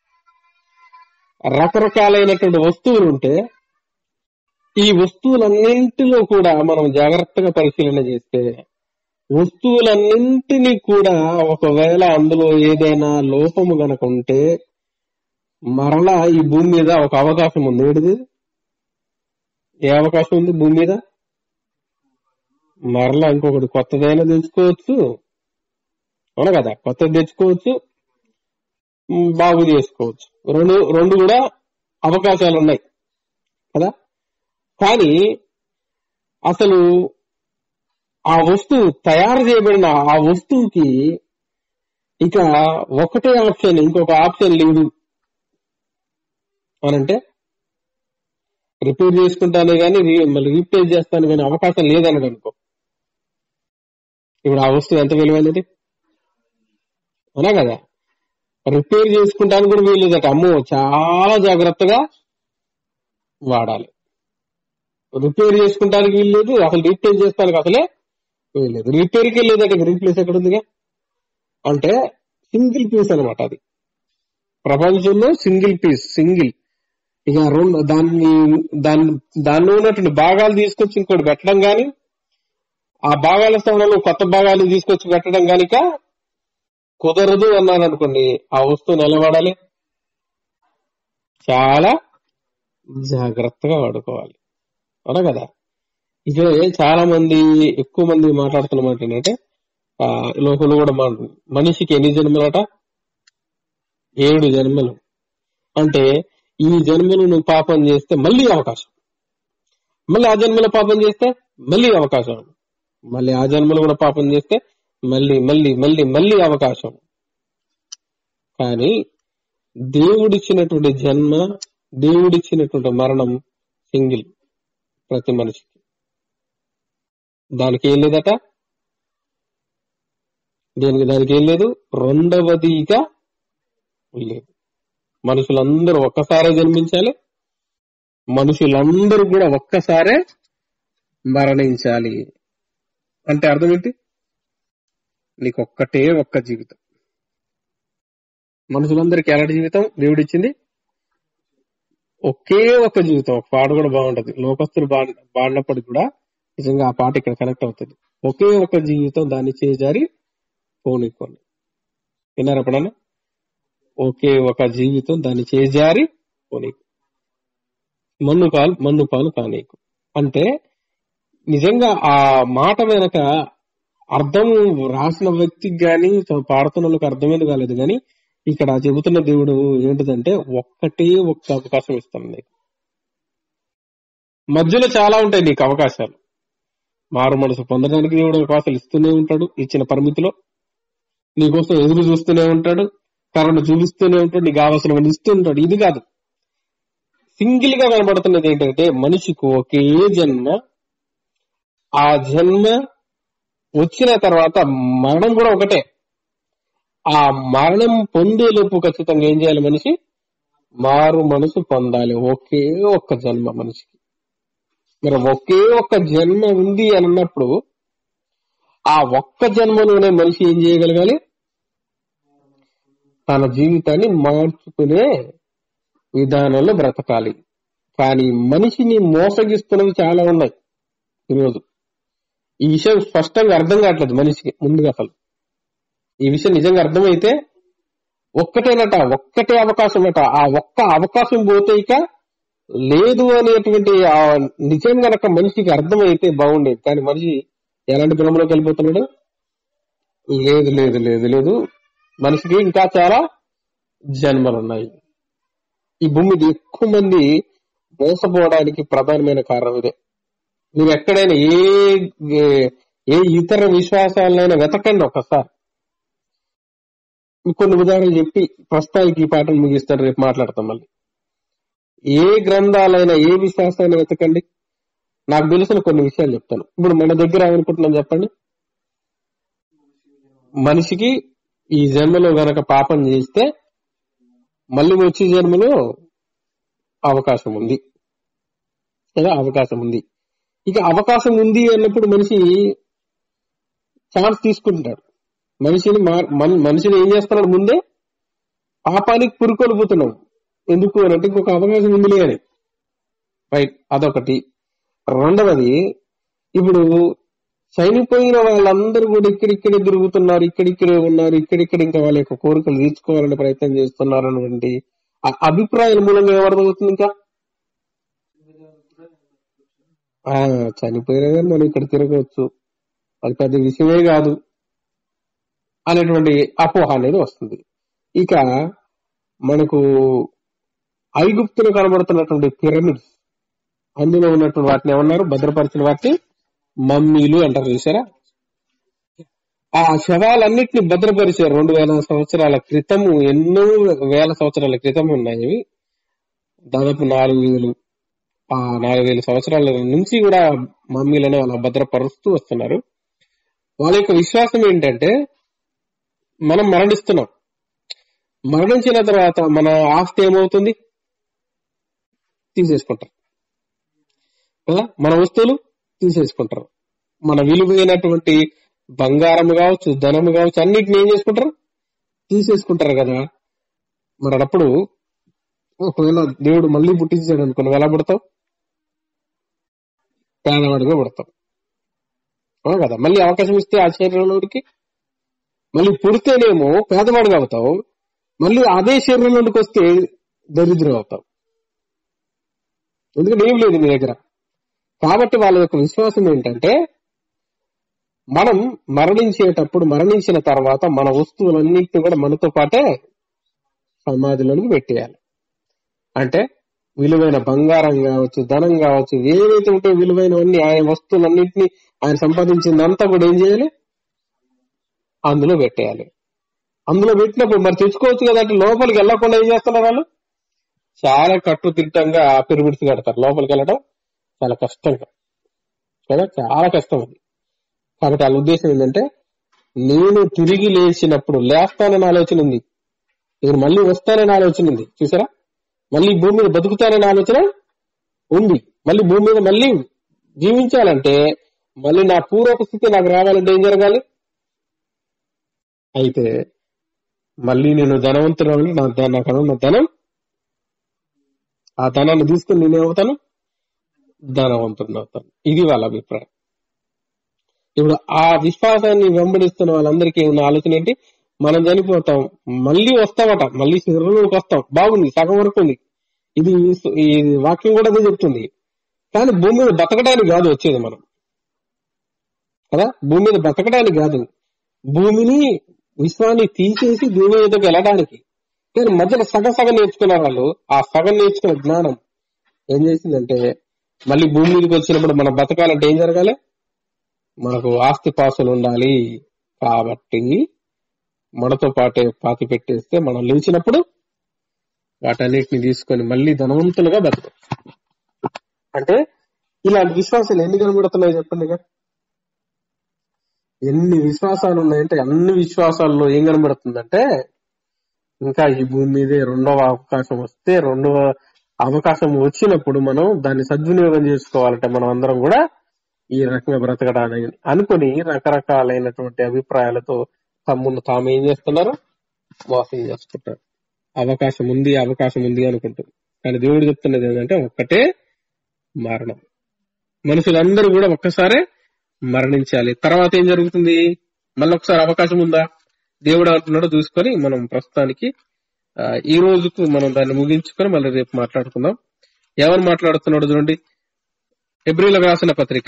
రకరకాలైనటువంటి వస్తువులు ఉంటే ఈ వస్తువులన్నింటిలో కూడా మనం జాగ్రత్తగా పరిశీలన చేస్తే వస్తువులన్నింటినీ కూడా ఒకవేళ అందులో ఏదైనా లోపము గనక ఉంటే మరలా ఈ భూమి మీద ఒక అవకాశం ఉంది ఏంటిది ఏ అవకాశం ఉంది భూమి మీద మరలా ఇంకొకటి కొత్తదైనా తెచ్చుకోవచ్చు అవునా కదా కొత్తది తెచ్చుకోవచ్చు ఉమ్, బాగు చేసుకోవచ్చు రెండు రెండు కూడా అవకాశాలు ఉన్నాయి కదా కానీ అసలు ఆ వస్తువు తయారు చేయబడిన ఆ వస్తువుకి ఇక ఒకటే ఆప్షన్ ఇంకొక ఆప్షన్ లేదు అనంటే రిపేర్ చేసుకుంటానే గానీ రీ- మళ్ళీ రీప్లేస్ చేస్తాను కానీ అవకాశం లేదన్నాడు అనుకో ఇప్పుడు ఆ వస్తువు ఎంత విలువైనది అవునా కదా రిపేర్ చేసుకుంటానికి కూడా వీల్లేదట అమ్మో చాలా జాగ్రత్తగా వాడాలి రిపేర్ చేసుకుంటానికి వీల్లేదు అసలు రీప్లేస్ చేసుకోవడానికి అసలే వీల్లేదు రిపేర్కి వెళ్ళేదట రీప్లేస్ ఎక్కడ ఉందిగా అంటే సింగిల్ పీస్ అన్నమాట అది ప్రపంచంలో సింగిల్ పీస్ సింగిల్ ఇక రెండు దాన్ని దాన్ని దానిలో ఉన్నటువంటి భాగాలు తీసుకొచ్చి ఇంకోటి పెట్టడం గాని ఆ భాగాల స్థానంలో కొత్త భాగాలు తీసుకొచ్చి పెట్టడం గానిక కుదరదు అన్నారు అనుకోండి ఆ వస్తువు నిలబడాలి చాలా జాగ్రత్తగా వాడుకోవాలి అవునా కదా ఇదే చాలా మంది ఎక్కువ మంది మాట్లాడుతున్న మాట ఏంటంటే ఆ లోకంలో కూడా మాట మనిషికి ఎన్ని జన్మలట ఏడు జన్మలు అంటే ఈ జన్మలు నువ్వు పాపం చేస్తే మళ్ళీ అవకాశం మళ్ళీ ఆ జన్మలో పాపం చేస్తే మళ్ళీ అవకాశం మళ్ళీ ఆ జన్మలో కూడా పాపం చేస్తే మళ్ళీ మళ్ళీ మళ్ళీ మళ్ళీ అవకాశం కానీ దేవుడిచ్చినటువంటి జన్మ దేవుడిచ్చినటువంటి మరణం సింగిల్ ప్రతి మనిషికి దానికి ఏం లేదట దేనికి దానికి ఏం లేదు రెండవదిగా లేదు మనుషులందరూ ఒక్కసారే జన్మించాలి మనుషులందరూ కూడా ఒక్కసారే మరణించాలి అంటే అర్థం ఏంటి నీకు ఒక్కటే ఒక్క జీవితం మనుషులందరికీ ఎలాంటి జీవితం దేవుడిచ్చింది ఒకే ఒక్క జీవితం ఒక పాట కూడా బాగుంటది లోకస్తులు బాడ పాడినప్పటికి కూడా నిజంగా ఆ పాట ఇక్కడ కనెక్ట్ అవుతుంది ఒకే ఒక జీవితం దాన్ని చేజారి పోనీకోండి విన్నారా ఎప్పుడన్నా ఒకే ఒక జీవితం దాన్ని చేజారి పోనీకు మన్ను పాలు మన్ను పాలు కానీకు అంటే నిజంగా ఆ మాట వెనక అర్థం రాసిన వ్యక్తికి గాని పాడుతున్న వాళ్ళకి అర్థమేది కాలేదు గాని ఇక్కడ చెబుతున్న దేవుడు ఏంటిదంటే ఒక్కటే ఒక్క అవకాశం ఇస్తాను నీకు మధ్యలో చాలా ఉంటాయి నీకు అవకాశాలు మారు మనసు పొందడానికి దేవుడు అవకాశాలు ఇస్తూనే ఉంటాడు ఇచ్చిన పరిమితిలో నీకోసం ఎదురు చూస్తూనే ఉంటాడు కరెంట్ చూపిస్తూనే ఉంటాడు నీకు కావాల్సిన ఇస్తూ ఉంటాడు ఇది కాదు సింగిల్ గా కనబడుతున్నది ఏంటంటే మనిషికి ఒకే జన్మ ఆ జన్మ వచ్చిన తర్వాత మరణం కూడా ఒకటే ఆ మరణం పొందేలోపు ఖచ్చితంగా ఏం చేయాలి మనిషి మారు మనసు పొందాలి ఒకే ఒక్క జన్మ మనిషికి మరి ఒకే ఒక్క జన్మ ఉంది అని అన్నప్పుడు ఆ ఒక్క జన్మలోనే మనిషి ఏం చేయగలగాలి తన జీవితాన్ని మార్చుకునే విధానంలో బ్రతకాలి కానీ మనిషిని మోసగిస్తున్నవి చాలా ఉన్నాయి ఈరోజు ఈ విషయం స్పష్టంగా అర్థం కావట్లేదు మనిషికి ముందుగా అసలు ఈ విషయం నిజంగా అర్థమైతే ఒక్కటేనట ఒక్కటే అవకాశం అట ఆ ఒక్క అవకాశం పోతే ఇక లేదు అనేటువంటి ఆ నిజం గనక మనిషికి అర్థమైతే బాగుండేది కానీ మనిషి ఎలాంటి భ్రమలోకి వెళ్ళిపోతున్నాడు లేదు లేదు లేదు లేదు మనిషికి ఇంకా చాలా జన్మలు ఉన్నాయి ఈ భూమి మీద ఎక్కువ మంది మోసపోవడానికి ప్రధానమైన కారణం ఇదే మీరు ఎక్కడైనా ఏ ఏ- ఏ ఇతర విశ్వాసాలైనా వెతకండి ఒకసారి మీకు కొన్ని ఉదాహరణలు చెప్పి ప్రస్తుతానికి ఈ పాటను ముగిస్తారు రేపు మాట్లాడతాం మళ్ళీ ఏ గ్రంథాలైనా ఏ విశ్వాసాలైనా వెతకండి నాకు తెలిసిన కొన్ని విషయాలు చెప్తాను ఇప్పుడు మన దగ్గర ఏమనుకుంటున్నాం చెప్పండి మనిషికి ఈ జన్మలో గనక పాపం చేస్తే మళ్ళీ వచ్చే జన్మలో అవకాశం ఉంది కదా అవకాశం ఉంది ఇక అవకాశం ఉంది అన్నప్పుడు మనిషి ఛాన్స్ తీసుకుంటాడు మనిషిని మార్- మన- మనిషిని ఏం చేస్తున్నాడు ముందే పాపానికి పురుకొల్పుతున్నాడు ఎందుకు అని అంటే ఇంకొక అవకాశం ఉందిలే అని రైట్ అదొకటి రెండవది ఇప్పుడు చనిపోయిన వాళ్ళందరూ కూడా ఇక్కడిక్కడే తిరుగుతున్నారు ఇక్కడిక్కడే ఉన్నారు ఇక్కడిక్కడ ఇంకా వాళ్ళ యొక్క కోరికలు తీర్చుకోవాలని ప్రయత్నం చేస్తున్నారు అన్నటువంటి ఆ అభిప్రాయాల మూలంగా ఏమర్థమవుతుంది ఇంకా ఆ చనిపోయినా కానీ మనం ఇక్కడ తిరగవచ్చు అది పెద్ద విషయమే కాదు అనేటువంటి అపోహ అనేది వస్తుంది ఇక మనకు ఐగుప్తులో కనబడుతున్నటువంటి పిరమిడ్స్ అందులో ఉన్నటువంటి వాటిని ఏమన్నారు భద్రపరిచిన వాటిని మమ్మీలు అంటారు చూసారా ఆ శవాలన్నిటిని భద్రపరిచారు రెండు వేల సంవత్సరాల క్రితము ఎన్నో వేల సంవత్సరాల క్రితం ఉన్నాయి ఇవి. దాదాపు నాలుగు వేలు ఆ నాలుగు వేల సంవత్సరాల నుంచి కూడా మమ్మీలను అలా భద్రపరుస్తూ వస్తున్నారు వాళ్ళ యొక్క విశ్వాసం ఏంటంటే మనం మరణిస్తున్నాం మరణించిన తర్వాత మన ఆస్తి ఏమవుతుంది తీసేసుకుంటారు కదా మన వస్తువులు తీసేసుకుంటారు మన విలువైనటువంటి బంగారం కావచ్చు ధనము కావచ్చు అన్నిటిని ఏం చేసుకుంటారు తీసేసుకుంటారు కదా మరి అప్పుడు ఒకవేళ దేవుడు మళ్ళీ పుట్టించాడు అనుకో నువ్వు ఎలా పుడతావు పేదవాడిగా పుడతావు అవును కదా మళ్ళీ అవకాశం ఇస్తే ఆ శరీరంలోకి మళ్ళీ పుడితేనేమో పేదవాడిగా అవుతావు మళ్ళీ అదే శరీరంలోకి వస్తే దరిద్రం అవుతావు ఎందుకంటే ఏం లేదు మీ దగ్గర కాబట్టి వాళ్ళ యొక్క విశ్వాసం ఏంటంటే మనం మరణించేటప్పుడు మరణించిన తర్వాత మన వస్తువులన్నింటినీ కూడా మనతో పాటే సమాధిలోనికి పెట్టేయాలి అంటే విలువైన బంగారం కావచ్చు ధనం కావచ్చు ఏవైతే ఉంటే విలువైనవన్నీ ఆయన వస్తువులన్నింటినీ ఆయన సంపాదించిందంతా కూడా ఏం చేయాలి అందులో పెట్టేయాలి అందులో పెట్టినప్పుడు మరి తెచ్చుకోవచ్చు కదా అంటే లోపలికి వెళ్ళకుండా ఏం చేస్తున్నారు వాళ్ళు చాలా కట్టుదిట్టంగా పిరమిడ్స్ కడతారు లోపలికి వెళ్ళడం చాలా కష్టంగా కదా చాలా కష్టం అది కాబట్టి వాళ్ళ ఉద్దేశం ఏంటంటే నేను తిరిగి లేచినప్పుడు లేస్తానని ఆలోచన ఉంది నేను మళ్ళీ వస్తానని ఆలోచన ఉంది చూసారా మళ్ళీ భూమి మీద బతుకుతానని ఆలోచన ఉంది మళ్ళీ భూమి మీద మళ్ళీ జీవించాలంటే మళ్ళీ నా పూర్వపు స్థితి నాకు రావాలంటే ఏం జరగాలి అయితే మళ్ళీ నేను ధనవంతుడు అవ్వాలి. నా ధ- నాకు ఉన్న ధనం ఆ ధనాన్ని తీసుకుని నేనేమవుతాను ధనవంతుడిని అవుతాను ఇది వాళ్ళ అభిప్రాయం ఇప్పుడు ఆ విశ్వాసాన్ని వెంబడిస్తున్న వాళ్ళందరికీ ఉన్న ఆలోచన ఏంటి మనం చనిపోతాం మళ్ళీ వస్తామట మళ్ళీ శరీరంలోకి వస్తాం బాగుంది సగం వరకు ఉంది ఇది ఈ వాక్యం కూడా అదే చెప్తుంది కానీ భూమి మీద బతకడానికి కాదు వచ్చేది మనం కదా భూమి మీద బతకడానికి కాదు భూమిని విశ్వాన్ని తీసేసి భూమి మీదకి వెళ్ళడానికి కానీ మధ్యలో సగం సగం నేర్చుకున్న వాళ్ళు ఆ సగం నేర్చుకున్న జ్ఞానం ఏం చేసిందంటే మళ్ళీ భూమి మీదకి వచ్చినప్పుడు మనం బతకాలంటే ఏం జరగాలి మనకు ఆస్తి పాసులు ఉండాలి కాబట్టి మనతో పాటే పాతి పెట్టేస్తే మనం లేచినప్పుడు వాటన్నిటిని తీసుకొని మళ్ళీ ధనవంతులుగా బతకం అంటే ఇలాంటి విశ్వాసాలు ఎన్ని కనబడుతున్నాయి చెప్పండి ఇక ఎన్ని విశ్వాసాలు ఉన్నాయంటే అన్ని విశ్వాసాల్లో ఏం కనబడుతుందంటే ఇంకా ఈ భూమి మీదే రెండవ అవకాశం వస్తే రెండవ అవకాశం వచ్చినప్పుడు మనం దాన్ని సద్వినియోగం చేసుకోవాలంటే మనం అందరం కూడా ఈ రకంగా బ్రతకడానికి అనుకుని రకరకాలైనటువంటి అభిప్రాయాలతో తమ్మును తాము ఏం చేస్తున్నారు మోసం చేసుకుంటారు అవకాశం ఉంది అవకాశం ఉంది అనుకుంటారు కానీ దేవుడు చెప్తున్నది ఏంటంటే ఒక్కటే మరణం మనుషులందరూ కూడా ఒక్కసారే మరణించాలి తర్వాత ఏం జరుగుతుంది మళ్ళీ ఒకసారి అవకాశం ఉందా దేవుడు అంటున్నాడు చూసుకొని మనం ప్రస్తుతానికి ఆ, ఈ రోజుకు మనం దాన్ని ముగించుకొని మళ్ళీ రేపు మాట్లాడుకుందాం ఎవరు మాట్లాడుతున్నాడు చూడండి ఎబ్రిలకు రాసిన పత్రిక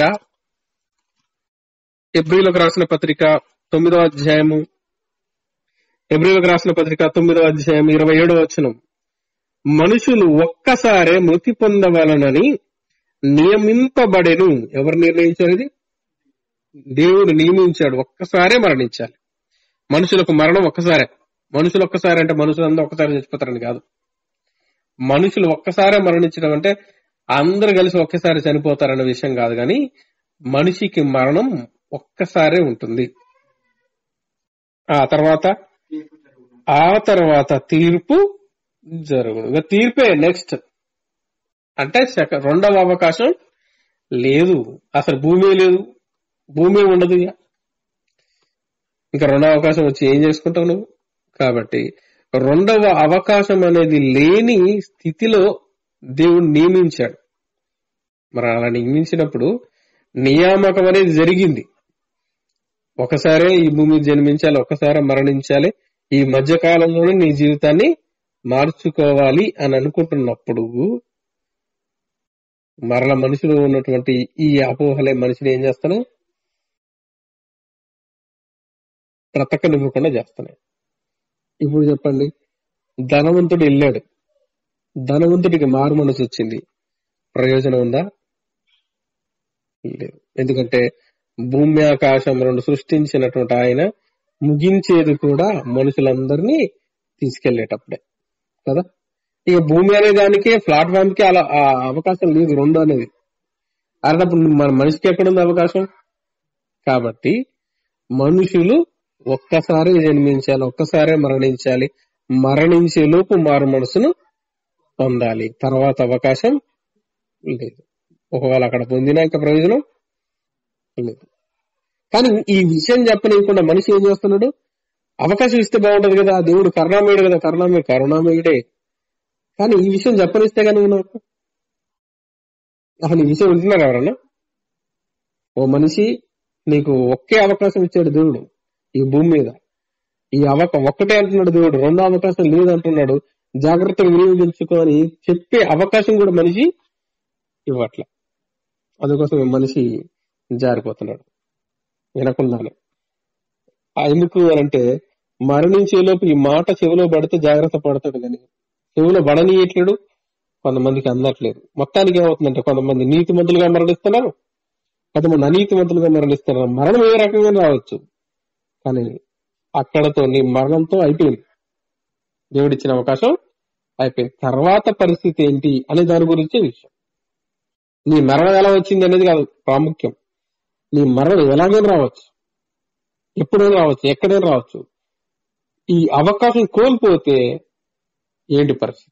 ఎబ్రిలకు రాసిన పత్రిక తొమ్మిదో అధ్యాయము ఎబ్రిలకు రాసిన పత్రిక తొమ్మిదో అధ్యాయం ఇరవై ఏడో వచనం మనుషులు ఒక్కసారే మృతి పొందవలనని నియమింపబడెను ఎవరు నిర్ణయించారు ఇది దేవుడు నియమించాడు ఒక్కసారే మరణించాలి మనుషులకు మరణం ఒక్కసారే మనుషులు ఒక్కసారి అంటే మనుషులందరూ ఒక్కసారి చచ్చిపోతారని కాదు మనుషులు ఒక్కసారే మరణించడం అంటే అందరు కలిసి ఒక్కసారి చనిపోతారన్న విషయం కాదు కానీ మనిషికి మరణం ఒక్కసారే ఉంటుంది ఆ తర్వాత ఆ తర్వాత తీర్పు జరుగును ఇక తీర్పే నెక్స్ట్ అంటే సెక- రెండవ అవకాశం లేదు అసలు భూమి లేదు భూమి ఉండదు ఇక ఇంకా రెండవ అవకాశం వచ్చి ఏం చేసుకుంటావు నువ్వు కాబట్టి రెండవ అవకాశం అనేది లేని స్థితిలో దేవుడు నియమించాడు మరి అలా నియమించినప్పుడు నియామకం అనేది జరిగింది ఒకసారే ఈ భూమి మీద జన్మించాలి ఒకసారి మరణించాలి ఈ మధ్య కాలంలోనే నీ జీవితాన్ని మార్చుకోవాలి అని అనుకుంటున్నప్పుడు మరల మనుషులు ఉన్నటువంటి ఈ అపోహలే మనిషిని ఏం చేస్తాను బ్రతకనివ్వకుండా చేస్తున్నాయి ఇప్పుడు చెప్పండి ధనవంతుడు వెళ్ళాడు ధనవంతుడికి మారు మనసు వచ్చింది ప్రయోజనం ఉందా లేదు ఎందుకంటే భూమి ఆకాశం రెండు సృష్టించినటువంటి ఆయన ముగించేది కూడా మనుషులందరినీ తీసుకెళ్లేటప్పుడే కదా ఇక భూమి అనే దానికి ప్లాట్ఫామ్ కి అలా ఆ అవకాశం లేదు రెండు అనేది అలాంటప్పుడు మన మనిషికి ఎక్కడుంది అవకాశం కాబట్టి మనుషులు ఒక్కసారి జన్మించాలి ఒక్కసారే మరణించాలి మరణించే లోపు మారు మనసును పొందాలి తర్వాత అవకాశం లేదు ఒకవేళ అక్కడ పొందినాక ప్రయోజనం లేదు కానీ ఈ విషయం చెప్పనీయకుండా మనిషి ఏం చేస్తున్నాడు అవకాశం ఇస్తే బాగుంటది కదా దేవుడు కరుణామయుడు కదా కరుణామయుడు కరుణామయుడే కానీ ఈ విషయం చెప్పనిస్తే కానీ నాకు అసలు ఈ విషయం వింటున్నారు ఎవరన్నా ఓ మనిషి నీకు ఒకే అవకాశం ఇచ్చాడు దేవుడు ఈ భూమి మీద ఈ అవక ఒక్కటే అంటున్నాడు దేవుడు రెండో అవకాశం లేదు అంటున్నాడు జాగ్రత్తగా వినియోగించుకొని చెప్పే అవకాశం కూడా మనిషి ఇవ్వట్ల అందుకోసం ఈ మనిషి జారిపోతున్నాడు వినకుండానే ఆ ఎందుకు అంటే మరణించేలోపు ఈ మాట చెవిలో పడితే జాగ్రత్త పడతాడు కానీ చెవిలో పడనీయట్లేడు కొంతమందికి అందట్లేదు మొత్తానికి ఏమవుతుందంటే కొంతమంది నీతిమంతులుగా మరణిస్తున్నారు కొంతమంది అనీతిమంతులుగా మరణిస్తున్నారు మరణం ఏ రకంగా రావచ్చు కానీ అక్కడతో నీ మరణంతో అయిపోయింది దేవుడిచ్చిన అవకాశం అయిపోయింది తర్వాత పరిస్థితి ఏంటి అనే దాని గురించే విషయం నీ మరణం ఎలా వచ్చింది అనేది కాదు ప్రాముఖ్యం నీ మరణం ఎలాగైనా రావచ్చు ఎప్పుడైనా రావచ్చు ఎక్కడైనా రావచ్చు ఈ అవకాశం కోల్పోతే ఏంటి పరిస్థితి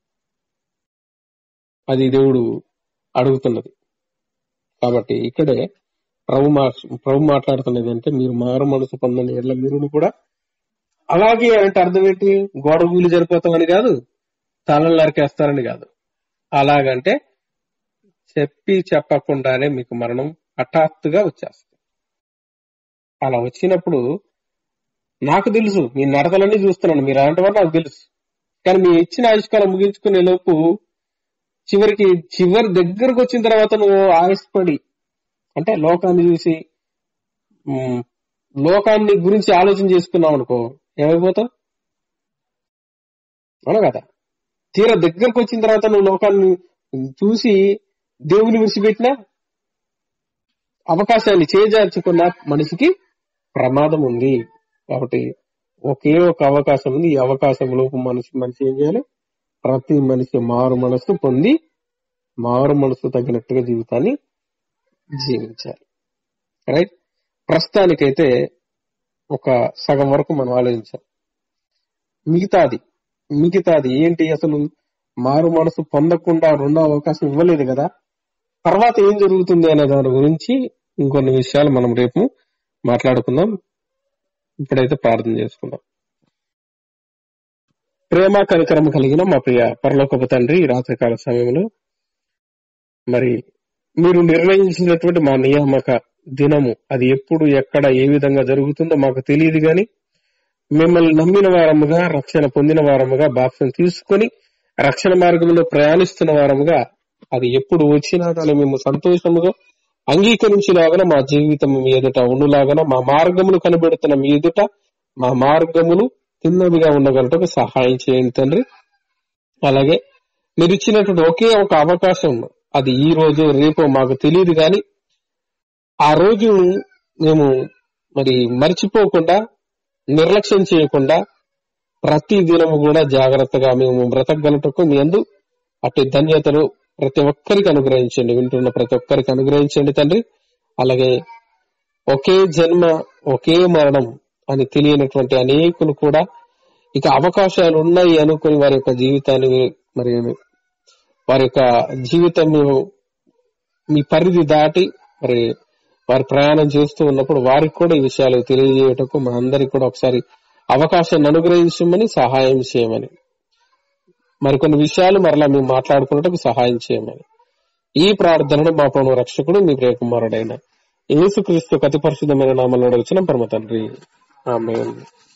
అది దేవుడు అడుగుతున్నది కాబట్టి ఇక్కడే ప్రభు మా ప్రభు మాట్లాడుతున్నది అంటే మీరు మారు మనసు పొందని ఎట్లా మీరు కూడా అలాగే అంటే అర్థం ఏంటి గోడ కూలి జరిపోతామని కాదు తలలు నరికేస్తారని కాదు అలాగంటే చెప్పి చెప్పకుండానే మీకు మరణం హఠాత్తుగా వచ్చేస్తుంది అలా వచ్చినప్పుడు నాకు తెలుసు మీ నడతలన్నీ చూస్తున్నాను మీరు అలాంటి వారు నాకు తెలుసు కానీ మీ ఇచ్చిన ఆయుష్కాలం ముగించుకునే లోపు చివరికి చివరి దగ్గరకు వచ్చిన తర్వాత నువ్వు ఆయుష్పడి అంటే లోకాన్ని చూసి ఉమ్, లోకాన్ని గురించి ఆలోచన చేసుకున్నావు అనుకో ఏమైపోతావు అవునా కదా తీరా దగ్గరకు వచ్చిన తర్వాత నువ్వు లోకాన్ని చూసి దేవుని విడిచిపెట్టినా అవకాశాన్ని చేజార్చుకున్న మనిషికి ప్రమాదం ఉంది కాబట్టి ఒకే ఒక అవకాశం ఉంది ఈ అవకాశం లోపు మనిషి మనిషి ఏం చేయాలి ప్రతి మనిషి మారు మనసు పొంది మారు మనసు తగినట్టుగా జీవితాన్ని జీవించాలి రైట్ ప్రస్తుతానికైతే ఒక సగం వరకు మనం ఆలోచించాలి మిగతాది మిగతాది ఏంటి అసలు మారు మనసు పొందకుండా రెండో అవకాశం ఇవ్వలేదు కదా తర్వాత ఏం జరుగుతుంది అనే దాని గురించి ఇంకొన్ని విషయాలు మనం రేపు మాట్లాడుకుందాం ఇప్పుడైతే ప్రార్థన చేసుకుందాం ప్రేమ కనికరం కలిగిన మా ప్రియ పరలోకపు తండ్రి ఈ రాత్రికాల సమయంలో మరి మీరు నిర్ణయించినటువంటి మా నియామక దినము అది ఎప్పుడు ఎక్కడ ఏ విధంగా జరుగుతుందో మాకు తెలియదు గాని మిమ్మల్ని నమ్మిన వారముగా రక్షణ పొందిన వారముగా బాప్సం తీసుకొని రక్షణ మార్గంలో ప్రయాణిస్తున్న వారముగా అది ఎప్పుడు వచ్చినా కానీ మేము సంతోషముగా అంగీకరించిలాగన మా జీవితం మీ ఎదుట ఉండులాగన మా మార్గములు కనబెడుతున్న మీ ఎదుట మా మార్గములు తిన్నవిగా ఉండగలటకు సహాయం చేయండి తండ్రి అలాగే మీరు ఇచ్చినటువంటి ఒకే ఒక అవకాశం అది ఈ రోజు రేపు మాకు తెలియదు కానీ ఆ రోజు మేము మరి మర్చిపోకుండా నిర్లక్ష్యం చేయకుండా ప్రతి దినము కూడా జాగ్రత్తగా మేము బ్రతకగలటకు మీ అందు అట్టి ధన్యతలు ప్రతి ఒక్కరికి అనుగ్రహించండి వింటున్న ప్రతి ఒక్కరికి అనుగ్రహించండి తండ్రి అలాగే ఒకే జన్మ ఒకే మరణం అని తెలియనటువంటి అనేకులు కూడా ఇక అవకాశాలు ఉన్నాయి అనుకుని వారి యొక్క జీవితాన్ని మరి వారి యొక్క జీవితం మీ పరిధి దాటి మరి వారి ప్రయాణం చేస్తూ ఉన్నప్పుడు వారికి కూడా ఈ విషయాలు తెలియజేయటకు మా అందరికి కూడా ఒకసారి అవకాశాన్ని అనుగ్రహించమని సహాయం చేయమని మరికొన్ని విషయాలు మరలా మేము మాట్లాడుకున్నట్టుకు సహాయం చేయమని ఈ ప్రార్థనను మా పౌన రక్షకుడు మీ ప్రియకుమారుడైన యేసుక్రీస్తు కతి పరిశుద్ధమైన నామంలో వచ్చిన పరమ తండ్రి ఆమె